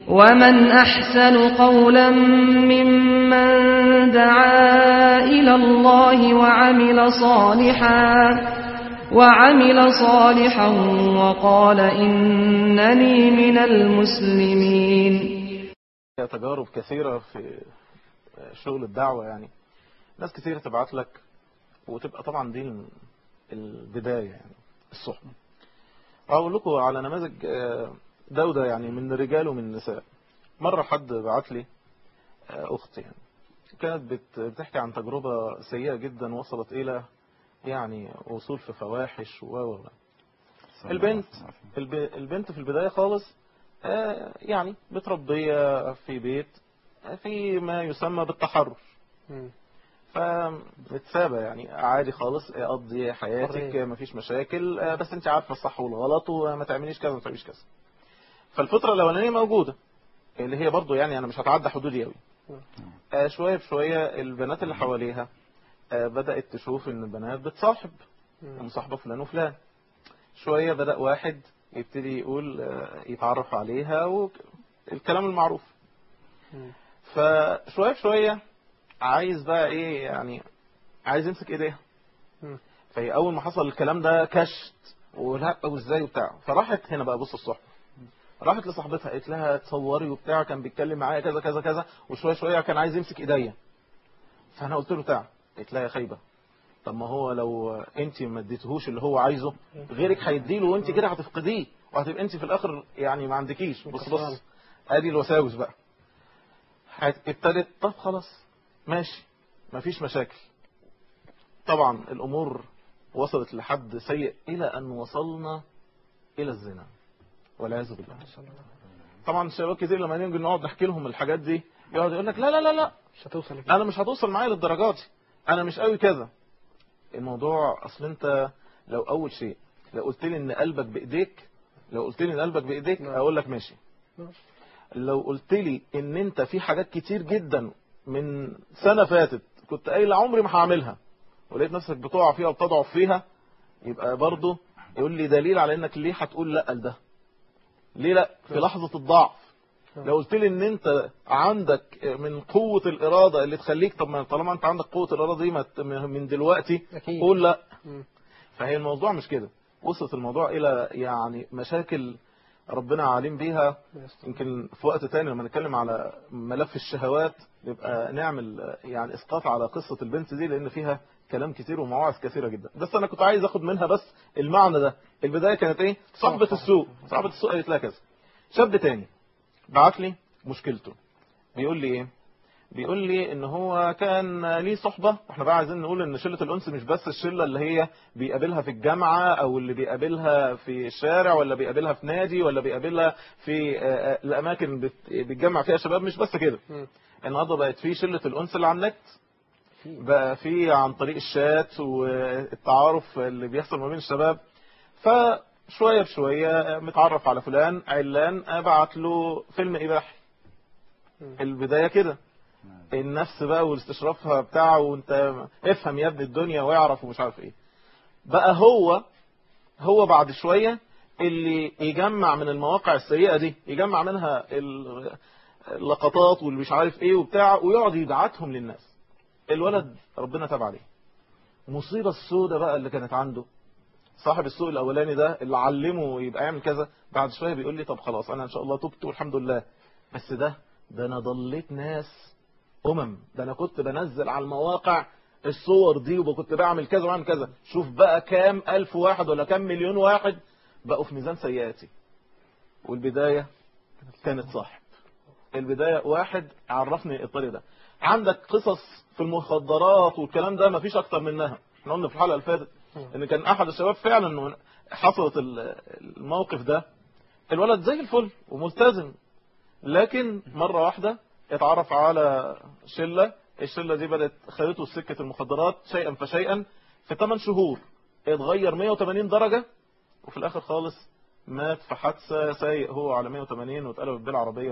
ومن أحسن قولا ممن دعا إلى الله وعمل صالحا وعمل صالحا وقال إنني من المسلمين تجارب كثيرة في شغل الدعوة يعني ناس كثيرة تبعت لك وتبقى طبعا دي البداية يعني الصحبة أقول لكم على نماذج دودة يعني من رجال ومن نساء مرة حد بعت لي أخت يعني كانت بتحكي عن تجربة سيئة جدا وصلت إلى يعني وصول في فواحش و و البنت البنت في البداية خالص يعني متربية في بيت في ما يسمى بالتحرش فمتسابة يعني عادي خالص اقضي حياتك مفيش مشاكل بس انت عارفة الصح والغلط وما تعمليش كذا وما تعمليش كذا فالفترة الاولانية موجودة اللي هي برضو يعني انا مش هتعدى حدودي قوي شوية بشوية البنات اللي حواليها بدأت تشوف ان البنات بتصاحب ومصاحبة فلان وفلان شوية بدأ واحد يبتدي يقول يتعرف عليها والكلام المعروف فشوية بشوية عايز بقى ايه يعني عايز يمسك ايديها فهي اول ما حصل الكلام ده كشت ولا وازاي وبتاع فراحت هنا بقى بص الصحبه راحت لصاحبتها قالت لها تصوري وبتاع كان بيتكلم معايا كذا كذا كذا وشويه شويه كان عايز يمسك ايديا فانا قلت له بتاع قالت لها يا خايبه طب ما هو لو انت ما اديتهوش اللي هو عايزه غيرك هيديله وانت كده هتفقديه وهتبقى انت في الاخر يعني ما عندكيش بص بص ادي الوساوس بقى ابتدت طب خلاص ماشي مفيش مشاكل طبعا الامور وصلت لحد سيء الى ان وصلنا الى الزنا والعياذ بالله طبعا الشباب كتير لما نيجي نقعد نحكي لهم الحاجات دي يقعد يقول لك لا لا لا لا مش هتوصل انا مش هتوصل معايا للدرجات دي انا مش قوي كذا الموضوع اصل انت لو اول شيء لو قلت لي ان قلبك بايديك لو قلت لي ان قلبك بايديك اقول لك ماشي لو قلت لي ان انت في حاجات كتير جدا من سنة فاتت كنت قايل عمري ما هعملها ولقيت نفسك بتقع فيها وبتضعف فيها يبقى برضه يقول لي دليل على انك ليه هتقول لا لده ليه لا في لحظة الضعف لو قلت لي ان انت عندك من قوة الارادة اللي تخليك طب ما طالما انت عندك قوة الارادة دي من دلوقتي أكيد. قول لا فهي الموضوع مش كده وصلت الموضوع الى يعني مشاكل ربنا عالم بيها يمكن في وقت تاني لما نتكلم على ملف الشهوات نبقى نعمل يعني اسقاط على قصة البنت دي لان فيها كلام كتير ومواعظ كثيرة جدا بس انا كنت عايز اخد منها بس المعنى ده البداية كانت ايه صاحبة السوق صاحبة السوق قالت لها كذا شاب تاني بعت لي مشكلته بيقول لي ايه بيقول لي ان هو كان ليه صحبة احنا بقى عايزين نقول ان شلة الانس مش بس الشلة اللي هي بيقابلها في الجامعة او اللي بيقابلها في الشارع ولا بيقابلها في نادي ولا بيقابلها في آه، الاماكن بت- بيتجمع فيها شباب مش بس كده النهارده بقت في شلة الانس اللي على النت بقى في عن طريق الشات والتعارف اللي بيحصل ما بين الشباب فشوية بشوية متعرف على فلان علان ابعت له فيلم اباحي البداية كده النفس بقى والاستشرافها بتاعه وانت افهم يا ابن الدنيا ويعرف ومش عارف ايه بقى هو هو بعد شوية اللي يجمع من المواقع السيئة دي يجمع منها ال- اللقطات واللي مش عارف ايه وبتاع ويقعد يبعتهم للناس الولد ربنا تاب عليه مصيبة السودة بقى اللي كانت عنده صاحب السوق الاولاني ده اللي علمه يبقى يعمل كذا بعد شوية بيقول لي طب خلاص انا ان شاء الله تبت والحمد لله بس ده ده انا ضليت ناس امم ده انا كنت بنزل على المواقع الصور دي وكنت بعمل كذا وعمل كذا شوف بقى كام الف واحد ولا كام مليون واحد بقوا في ميزان سيئاتي والبداية كانت صاحب البداية واحد عرفني الطريق ده عندك قصص في المخدرات والكلام ده مفيش اكتر منها احنا قلنا في الحلقة اللي فاتت ان كان احد الشباب فعلا انه حصلت ال- الموقف ده الولد زي الفل وملتزم لكن مرة واحدة اتعرف على شلة الشلة دي بدأت خدته سكة المخدرات شيئا فشيئا في 8 شهور اتغير 180 درجة وفي الاخر خالص مات في حادثة سايق هو على 180 واتقلب بالعربية